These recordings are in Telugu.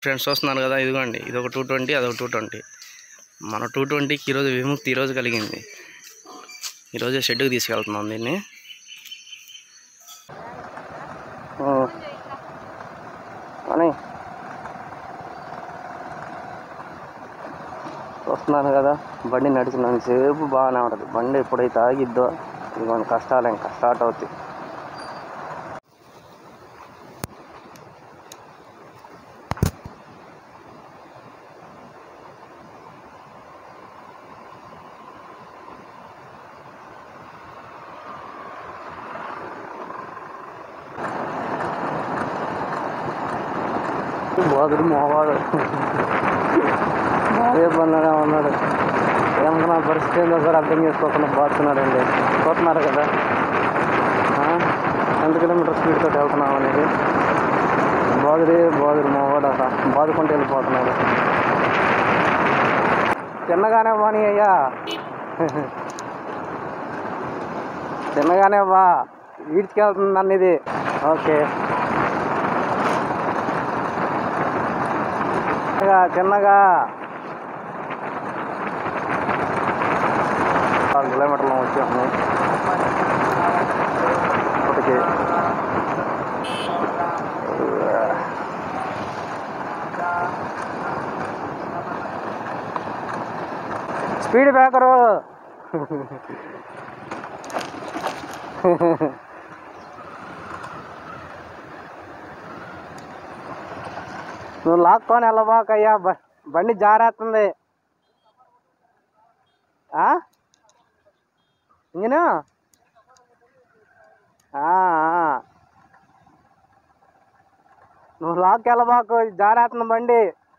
ఫ్రెండ్స్ చూస్తున్నారు కదా ఇదిగోండి ఇది ఒక టూ ట్వంటీ అదొక టూ ట్వంటీ మన టూ ట్వంటీకి ఈరోజు విముక్తి ఈరోజు కలిగింది ఈరోజు షెడ్కి తీసుకెళ్తున్నాం దీన్ని అని చూస్తున్నాను కదా బండి నడిచినంత సేపు బాగానే ఉంటుంది బండి ఎప్పుడైతే ఆగిద్దో ఇదిగోండి కష్టాలు ఇంకా స్టార్ట్ అవుతాయి బాగుడు మోవాడు బాగా పనులుగా ఉన్నాడు ఏమన్నా పరిస్థితి ఏందో సార్ అర్థం చేసుకోకుండా బాగుతున్నాడండి చూస్తున్నారు కదా ఆ? ఎంత కిలోమీటర్ స్పీడ్ తోటి వెళ్తున్నాం అనేది బాదుడే బాదుడు మోవాడు అసలు బాదుకుంటూ వెళ్ళిపోతున్నాడు తిన్నగానే పోనీ అయ్యా తిన్నగానే బా వీడ్చుకెళ్తుంది అన్నది ఓకే చిన్నగా చిన్నగా నాలుగు కిలోమీటర్లు వచ్చేస్తున్నాయి ఇప్పటికి స్పీడ్ బ్రేకరు నువ్వు లాక్కొని వెళ్ళబాకయ్యా బ- బండి జారేస్తుంది ఆ? ఇంజను ఆ, ఆ. నువ్వు లాక్ వెళ్ళబాకు జారేస్తుంది బండి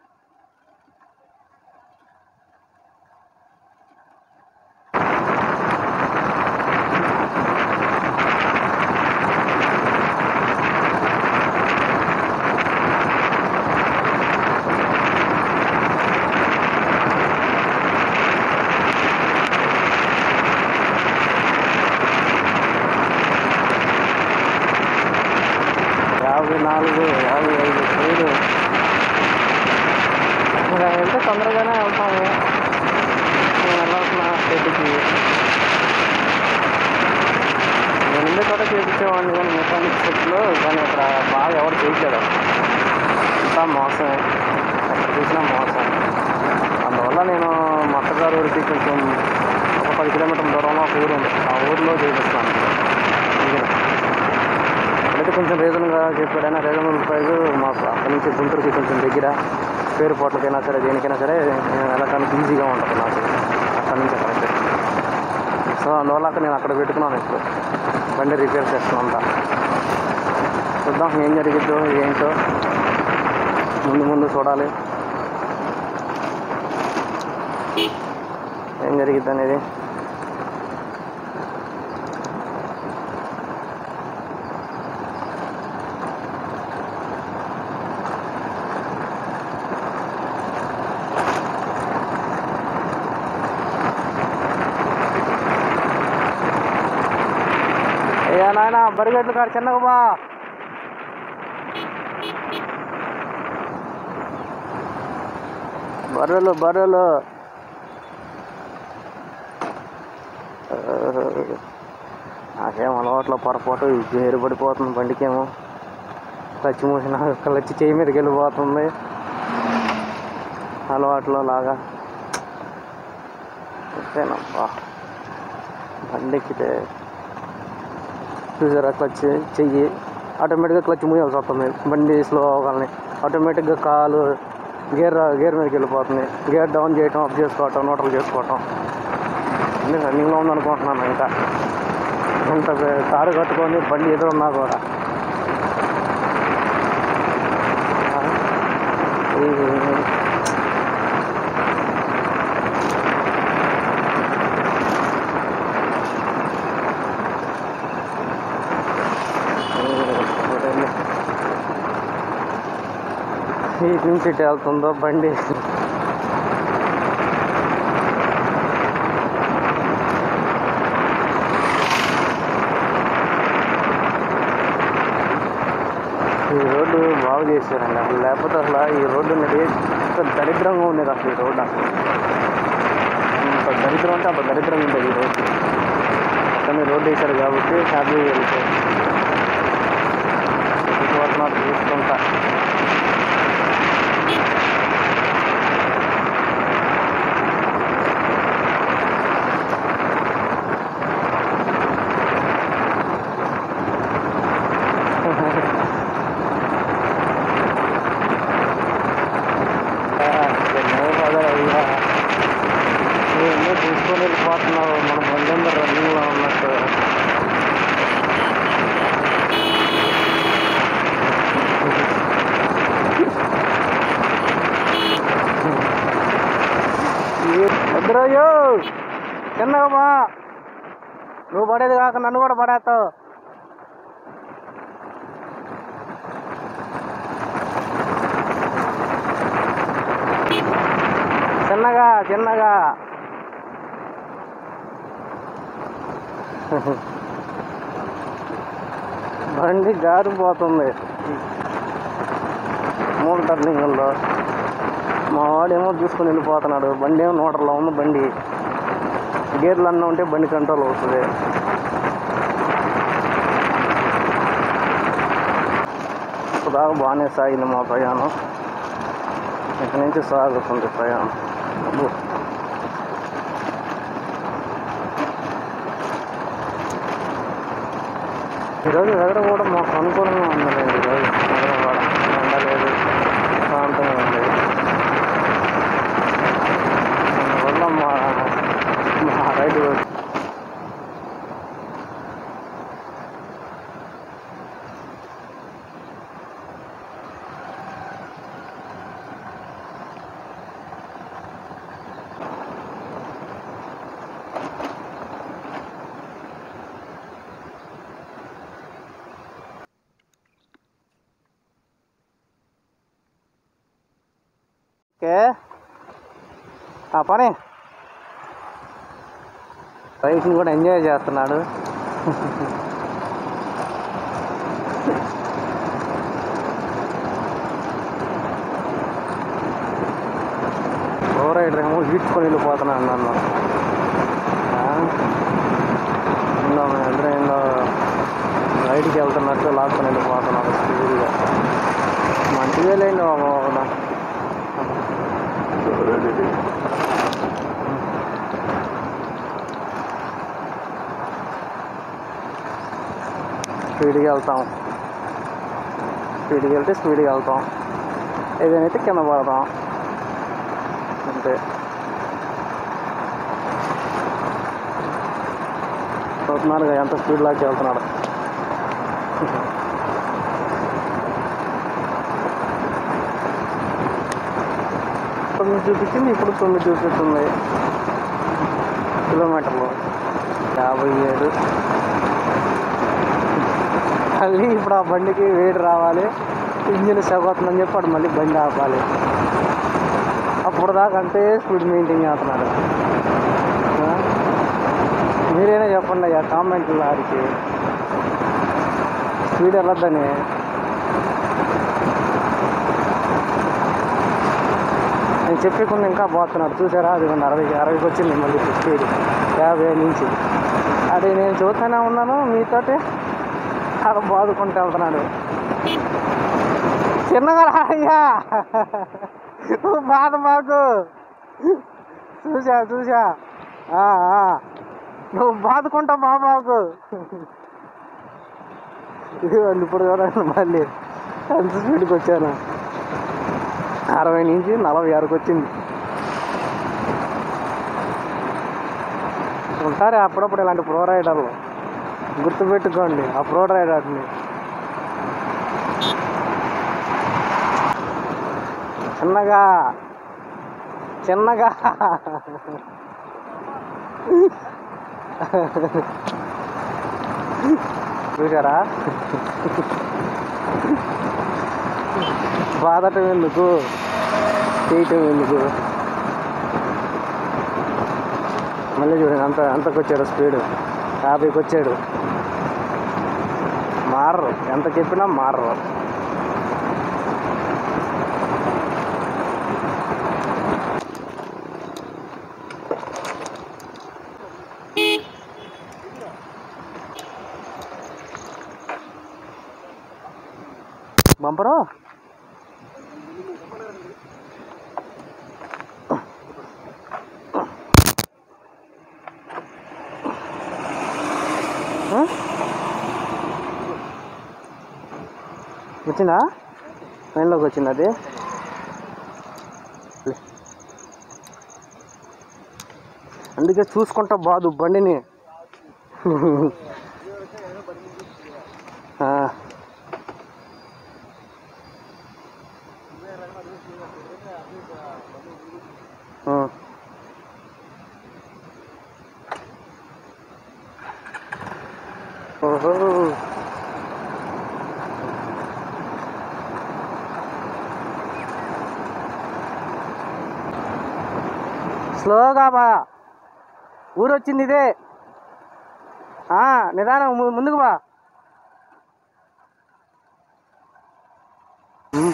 యాభై నాలుగు యాభై ఐదు స్పీడు ఇంకా వెళ్తే తొందరగానే వెళ్తాము నేను వెళ్ళాల్సిన స్టేట్కి నేను ఉండే చోట చేయించేవాడిని కానీ మెకానిక్ సెట్లో కానీ ఇక్కడ బాగా ఎవరు చేయట్లేదు అంతా మోసమే ఎక్కడ చూసినా మోసం అందువల్ల నేను మా అత్తగారు ఊరికి కొంచెం ఒక పది కిలోమీటర్ల దూరంలో ఒక ఊరు ఉంది ఆ ఊరిలో చేపిస్తాను ఇంజిన్ అయితే కొంచెం రీజన్గా చెప్పాడైనా రీజనబుల్ ప్రైస్ మాకు అక్కడి నుంచి గుంటూరుకి కొంచెం దగ్గర పేరు పోట్లకైనా సరే దేనికైనా సరే నేను వెళ్ళడానికి ఈజీగా ఉంటుంది నాకు అక్కడి నుంచి అక్కడికి సో అందువల్ల అక్కడ నేను అక్కడ పెట్టుకున్నాను ఇప్పుడు బండి రిపేర్ చేస్తున్నా చూద్దాం ఏం జరిగిద్దో ఏంటో ముందు ముందు చూడాలి ఏం జరిగిద్ది అనేది ఏ నాయన బరిగడ్లు కాడ చిన్నగా బా బర్రెలు బర్రెలు నాకేం అలవాట్లో పొరపాటు జేరు పడిపోతుంది బండికేమో క్లచ్ మూసిన క్లచ్ చేయి మీదకి వెళ్ళిపోతుంది అలవాట్లో లాగా అంతేనబ్బా బండికితే చూసారా క్లచ్ చెయ్యి ఆటోమేటిక్గా క్లచ్ మూయాల్సి వస్తుంది బండి స్లో అవ్వగానే ఆటోమేటిక్గా కాలు గేర్ గేర్ మీదకి వెళ్ళిపోతుంది గేర్ డౌన్ చేయటం అప్ చేసుకోవటం న్యూట్రల్ చేసుకోవటం అన్నీ రన్నింగ్లో ఉందనుకుంటున్నాను ఇంకా ఇంత కారు కట్టుకొని బండి ఎదురున్నా కూడా ఆ, ఈ- ఇటు నుంచి ఇటు వెళ్తుందో బండి ఈ రోడ్డు బాగు చేశారండి అసలు లేకపోతే అసలు ఈ రోడ్డు అనేది ఎంత దరిద్రంగా ఉండేది అసలు ఈ రోడ్డు అసలు అంత దరిద్రం అంటే అంత దరిద్రంగా ఉండేది ఈ రోడ్డు కానీ రోడ్డు వేశారు కాబట్టి హ్యాపీగా వెళ్తాయి పోతున్నారు చూసుకుంటా అయ్యా ఎన్నో చూసుకొని వెళ్ళిపోతున్నావు మన బండి రన్నింగ్లో ఉన్నట్టు ఎదురయ్యో చిన్నగా బా నువ్వు పడేది కాక నన్ను కూడా పడేస్తావు చిన్నగా చిన్నగా బండి జారిపోతుంది మూడు టర్నింగుల్లో మా వాడేమో చూసుకొని వెళ్ళిపోతున్నాడు బండి ఏమో నూటలో ఉంది బండి గేర్లు అన్నీ ఉంటే బండి కంట్రోల్ అవుతుంది ఇప్పుడు దాకా బాగానే సాగింది మా ప్రయాణం ఇక్కడి నుంచి సాగుతుంది ప్రయాణం అబ్బో. ఈరోజు వెదర్ కూడా మాకు అనుకూలంగా ఉందండి ఈరోజు వెదర్ కూడా ఎండ లేదు శాంతంగా ఉంది అందువల్ల మా మా రైతు ఓకే ఆ పని రైస్ని కూడా ఎంజాయ్ చేస్తున్నాడు ప్రో రైడర్ ఏమో ఈడ్చుకొని వెళ్ళిపోతున్నాడు నన్ను ఆ? ఇందో మేము ఇద్దరం ఏందో రైడ్కి వెళ్తున్నట్టు లాక్కొని వెళ్ళిపోతున్నాడు స్పీడ్గా మంచిగా లేండి బాబు ఒకదా స్పీడ్గా వెళ్తాం స్పీడ్గా వెళ్తే స్పీడ్గా వెళ్తాం ఏదైనా అయితే కింద పడతాం అంతే చూస్తున్నారు కదా ఎంత స్పీడ్ లాక్కి వెళ్తున్నాడు తొమ్మిది చూపించింది ఇప్పుడు తొమ్మిది చూపిస్తుంది కిలోమీటర్లు యాభై ఏడు మళ్ళీ ఇప్పుడు ఆ బండికి వేడి రావాలి ఇంజిన్ సెగొస్తుందని చెప్పి వాడు మళ్ళీ బండి ఆపాలి అప్పుడు దాకా అంతే స్పీడ్ మెయింటైన్ చేస్తున్నాడు ఆ? మీరైనా చెప్పండి అయ్యా కామెంట్లో ఆడికి స్పీడ్ వెళ్ళొద్దని నేను చెప్పకుండా ఇంకా పోతున్నాడు చూసారా అది అరవై అరవైకి వచ్చింది మళ్ళీ స్పీడ్ యాభై నుంచి అది నేను చూస్తూనే ఉన్నాను మీతోటి అక్కడ బాదుకుంటూ వెళ్తున్నాడు చిన్నగా రాయ్యా నువ్వు బాధ మాకు చూసా చూసా ఆ, ఆ. నువ్వు బాదుకుంటా మా మాకు ఇదిగోండి ఇప్పుడు చూడండి మళ్ళీ ఎంత స్పీడ్కి వచ్చాను అరవై నుంచి నలభై ఆరుకి వచ్చింది ఉంటారే అప్పుడప్పుడు ఇలాంటి ప్రో రైడర్లు గుర్తుపెట్టుకోండి ఆ ప్రో రైడర్ని చిన్నగా చిన్నగా చూసారా బాధటం ఎందుకు చేయటం ఎందుకు మళ్ళీ చూడండి అంత అంతకు వచ్చాడు స్పీడ్ యాభైకి వచ్చాడు మారరు ఎంత చెప్పినా మారరు బంపరు ఆ? వచ్చిందా లైన్లోకి వచ్చింది అది అందుకే చూసుకుంటా బాదు బండిని ఆ. ఆ. ఓహో స్లోగా బా ఊరు వచ్చింది ఇదే ఆ, నిదానం ము- ముందుకు బా ఉమ్.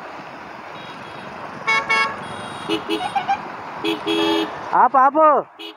ఆపు ఆపు